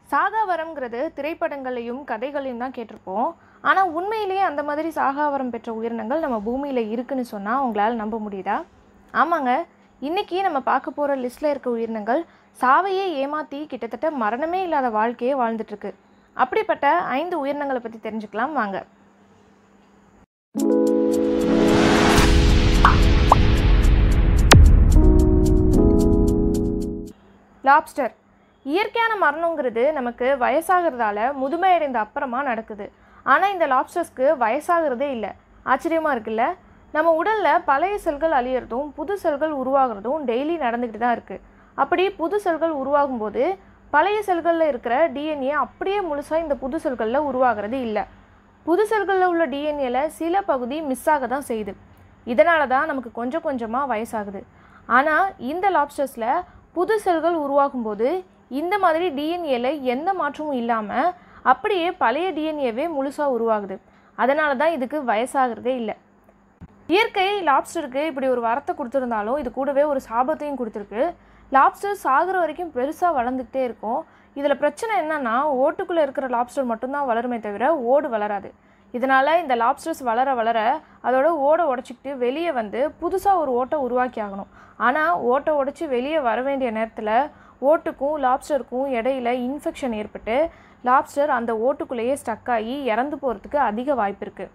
சாகாவரம்ங்கிறது திரைப்படங்களையும் கதைகளையும் தான் கேட்டிருப்போம் ஆனால் உண்மையிலேயே அந்த மாதிரி சாகாவரம் பெற்ற உயிரினங்கள் நம்ம பூமியில் இருக்குன்னு சொன்னால் உங்களால் நம்ப முடியுதா ஆமாங்க இன்னைக்கு நம்ம பார்க்க போகிற லிஸ்ட்டில் இருக்க உயிரினங்கள் சாவையே ஏமாற்றி கிட்டத்தட்ட மரணமே இல்லாத வாழ்க்கையே வாழ்ந்துட்டுருக்கு அப்படிப்பட்ட ஐந்து உயிரினங்களை பற்றி தெரிஞ்சுக்கலாம் வாங்க லாப்ஸ்டர் இயற்கையான மரணங்கிறது நமக்கு வயசாகிறதால முதுமை அடைந்த அப்புறமா நடக்குது ஆனால் இந்த லாப்ஸ்டர்ஸ்க்கு வயசாகிறதே இல்லை ஆச்சரியமாக இருக்குல்ல நம்ம உடலில் பழைய செல்கள் அழியிறதும் புது செல்கள் உருவாகிறதும் டெய்லி நடந்துக்கிட்டு தான் இருக்குது அப்படி புது செல்கள் உருவாகும் போது பழைய செல்களில் இருக்கிற டிஎன்ஏ அப்படியே முழுசாக இந்த புது செல்களில் உருவாகிறது இல்லை புது செல்களில் உள்ள டிஎன்ஏல சில பகுதி மிஸ் ஆக தான் செய்யுது இதனால தான் நமக்கு கொஞ்சம் கொஞ்சமாக வயசாகுது ஆனால் இந்த லாப்ஸ்டர்ஸில் புது செல்கள் உருவாகும்போது இந்த மாதிரி டிஎன்ஏல எந்த மாற்றமும் இல்லாமல் அப்படியே பழைய டிஎன்ஏவே முழுசாக உருவாகுது அதனால தான் இதுக்கு வயசாகிறதே இல்லை இயற்கை லாப்ஸ்டருக்கு இப்படி ஒரு வரத்தை கொடுத்துருந்தாலும் இது கூடவே ஒரு சாபத்தையும் கொடுத்துருக்கு லாப்ஸ்டர் சாகுற வரைக்கும் பெருசாக வளர்ந்துக்கிட்டே இருக்கும் இதில் பிரச்சனை என்னன்னா ஓட்டுக்குள்ளே இருக்கிற லாப்ஸ்டர் மட்டும்தான் வளருமே தவிர ஓடு வளராது இதனால் இந்த லாப்ஸ்டர்ஸ் வளர வளர அதோட ஓடை உடச்சிக்கிட்டு வெளியே வந்து புதுசாக ஒரு ஓட்டை உருவாக்கி ஆகணும் ஆனால் ஓட்டை உடச்சி வெளியே வர வேண்டிய நேரத்தில் ஓட்டுக்கும் லாப்ஸ்டருக்கும் இடையில இன்ஃபெக்ஷன் ஏற்பட்டு லாப்ஸ்டர் அந்த ஓட்டுக்குள்ளேயே ஸ்டக் ஆகி இறந்து போகிறதுக்கு அதிக வாய்ப்பு இருக்குது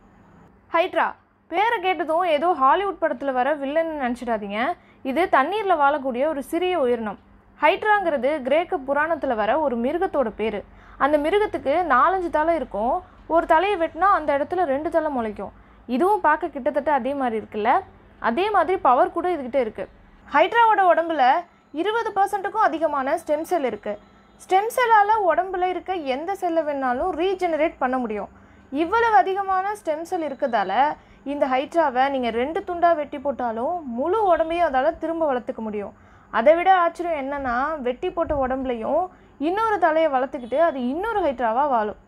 ஹைட்ரா பேரை கேட்டதும் ஏதோ ஹாலிவுட் படத்தில் வர வில்லன் நினச்சிடாதீங்க இது தண்ணீரில் வாழக்கூடிய ஒரு சிறிய உயிரினம் ஹைட்ராங்கிறது கிரேக்க புராணத்தில் வர ஒரு மிருகத்தோட பேர் அந்த மிருகத்துக்கு நாலஞ்சு தலை இருக்கும் ஒரு தலையை வெட்டினா அந்த இடத்துல ரெண்டு தலை முளைக்கும் இதுவும் பார்க்க கிட்டத்தட்ட அதே மாதிரி இருக்குல்ல அதே மாதிரி பவர் கூட இதுகிட்ட இருக்குது ஹைட்ராவோட உடம்புல இருபது பர்சன்ட்டுக்கும் அதிகமான ஸ்டெம் செல் இருக்குது ஸ்டெம் செல்லால் உடம்புல இருக்க எந்த செல்லை வேணாலும் ரீஜெனரேட் பண்ண முடியும் இவ்வளவு அதிகமான ஸ்டெம் செல் இருக்கிறதால இந்த ஹைட்ராவை நீங்கள் ரெண்டு துண்டாக வெட்டி போட்டாலும் முழு உடம்பையும் அதால் திரும்ப வளர்த்துக்க முடியும் அதை விட ஆச்சரியம் என்னன்னா வெட்டி போட்ட உடம்புலையும் இன்னொரு தலையை வளர்த்துக்கிட்டு அது இன்னொரு ஹைட்ராவாக வாழும்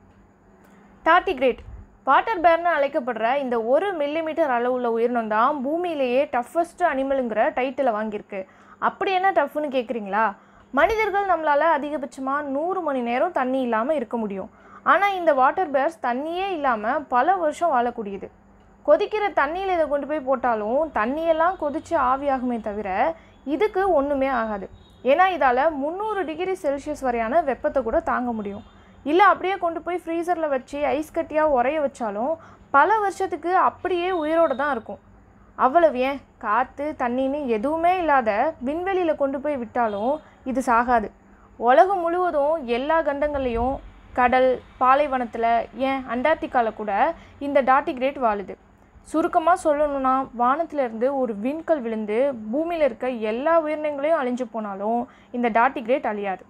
டார்டிகிரேட் வாட்டர் பேர்னு அழைக்கப்படுற இந்த ஒரு மில்லிமீட்டர் அளவுள்ள உயிரினம் தான் பூமியிலேயே டஃபஸ்ட் அனிமலுங்கிற டைட்டிலை வாங்கியிருக்கு அப்படி என்ன டஃப்னு கேட்குறீங்களா மனிதர்கள் நம்மளால் அதிகபட்சமாக நூறு மணி நேரம் தண்ணி இல்லாமல் இருக்க முடியும் ஆனால் இந்த வாட்டர் பேர்ஸ் தண்ணியே இல்லாமல் பல வருஷம் வாழக்கூடியது கொதிக்கிற தண்ணியில் இதை கொண்டு போய் போட்டாலும் தண்ணியெல்லாம் கொதித்து ஆவியாகுமே தவிர இதுக்கு ஒன்றுமே ஆகாது ஏன்னா இதால் முந்நூறு டிகிரி செல்சியஸ் வரையான வெப்பத்தை கூட தாங்க முடியும் இல்லை அப்படியே கொண்டு போய் ஃப்ரீசரில் வச்சு ஐஸ் கட்டியாக உரைய வச்சாலும் பல வருஷத்துக்கு அப்படியே உயிரோடு தான் இருக்கும் அவ்வளவு ஏன் காற்று தண்ணின்னு எதுவுமே இல்லாத விண்வெளியில் கொண்டு போய் விட்டாலும் இது சாகாது உலகம் முழுவதும் எல்லா கண்டங்கள்லேயும் கடல் பாலைவனத்தில் ஏன் அண்டார்டிகாவில் கூட இந்த டாட்டிகிரேட் வாழுது சுருக்கமாக சொல்லணும்னா வானத்திலிருந்து ஒரு விண்கல் விழுந்து பூமியில் இருக்க எல்லா உயிரினங்களையும் அழிஞ்சு போனாலும் இந்த டாட்டிகிரேட் அழியாது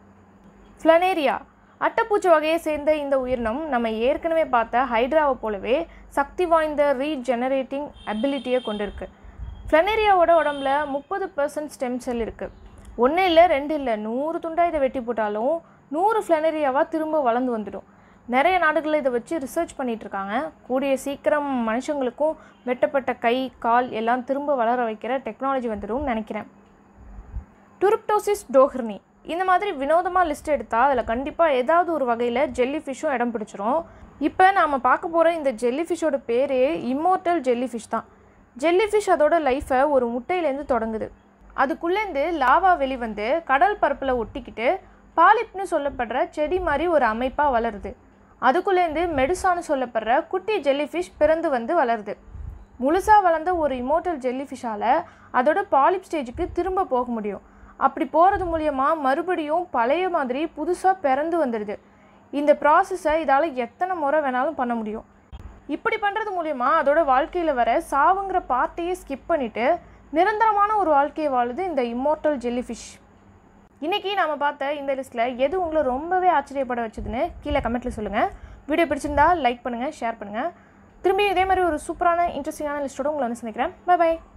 ஃப்ளனேரியா அட்டைப்பூச்சி வகையை சேர்ந்த இந்த உயிரினம் நம்ம ஏற்கனவே பார்த்த ஹைட்ராவை போலவே சக்தி வாய்ந்த ரீஜெனரேட்டிங் அபிலிட்டியை கொண்டிருக்கு ஃப்ளனேரியாவோட உடம்புல முப்பது பர்சன்ட் ஸ்டெம் செல் இருக்குது ஒன்று இல்லை ரெண்டு இல்லை நூறு துண்டாக இதை வெட்டி போட்டாலும் நூறு ஃப்ளனேரியாவாக திரும்ப வளர்ந்து வந்துடும் நிறைய நாடுகளில் இதை வச்சு ரிசர்ச் பண்ணிட்டு இருக்காங்க கூடிய சீக்கிரம் மனுஷங்களுக்கும் வெட்டப்பட்ட கை கால் எல்லாம் திரும்ப வளர வைக்கிற டெக்னாலஜி வந்துடும் நினைக்கிறேன் டுருப்டோசிஸ் டோஹர்னி இந்த மாதிரி வினோதமாக லிஸ்ட் எடுத்தால் அதில் கண்டிப்பாக ஏதாவது ஒரு வகையில் ஜெல்லி ஃபிஷ்ஷும் இடம் பிடிச்சிரும் இப்போ நாம் பார்க்க போகிற இந்த ஜெல்லி ஃபிஷ்ஷோட பேரே இம்மோர்டல் ஜெல்லி ஃபிஷ் தான் ஜெல்லி ஃபிஷ் அதோட லைஃப்பை ஒரு முட்டையிலேருந்து தொடங்குது அதுக்குள்ளேருந்து லாவா வெளிவந்து கடல் பரப்பில் ஒட்டிக்கிட்டு பாலிப்னு சொல்லப்படுற செடி மாதிரி ஒரு அமைப்பாக வளருது அதுக்குள்ளேருந்து மெடுசான்னு சொல்லப்படுற குட்டி ஜெல்லி ஃபிஷ் பிறந்து வந்து வளருது முழுசாக வளர்ந்த ஒரு இமோட்டல் ஜெல்லி ஃபிஷ்ஷால் அதோட பாலிப் ஸ்டேஜுக்கு திரும்ப போக முடியும் அப்படி போகிறது மூலியமாக மறுபடியும் பழைய மாதிரி புதுசாக பிறந்து வந்துடுது இந்த ப்ராசஸை இதால் எத்தனை முறை வேணாலும் பண்ண முடியும் இப்படி பண்ணுறது மூலியமா அதோட வாழ்க்கையில் வர சாவுங்கிற பார்ட்டையே ஸ்கிப் பண்ணிவிட்டு நிரந்தரமான ஒரு வாழ்க்கையை வாழுது இந்த இம்மோர்டல் ஜெல்லி ஃபிஷ் இன்றைக்கி நாம் பார்த்த இந்த லிஸ்ட்டில் எது உங்களை ரொம்பவே ஆச்சரியப்பட வச்சதுன்னு கீழே கமெண்ட்டில் சொல்லுங்கள் வீடியோ பிடிச்சிருந்தா லைக் பண்ணுங்கள் ஷேர் பண்ணுங்கள் திரும்பி இதே மாதிரி ஒரு சூப்பரான இன்ட்ரெஸ்டிங்கான லிஸ்ட்டோட உங்களை வந்து சந்திக்கிறேன் பை பை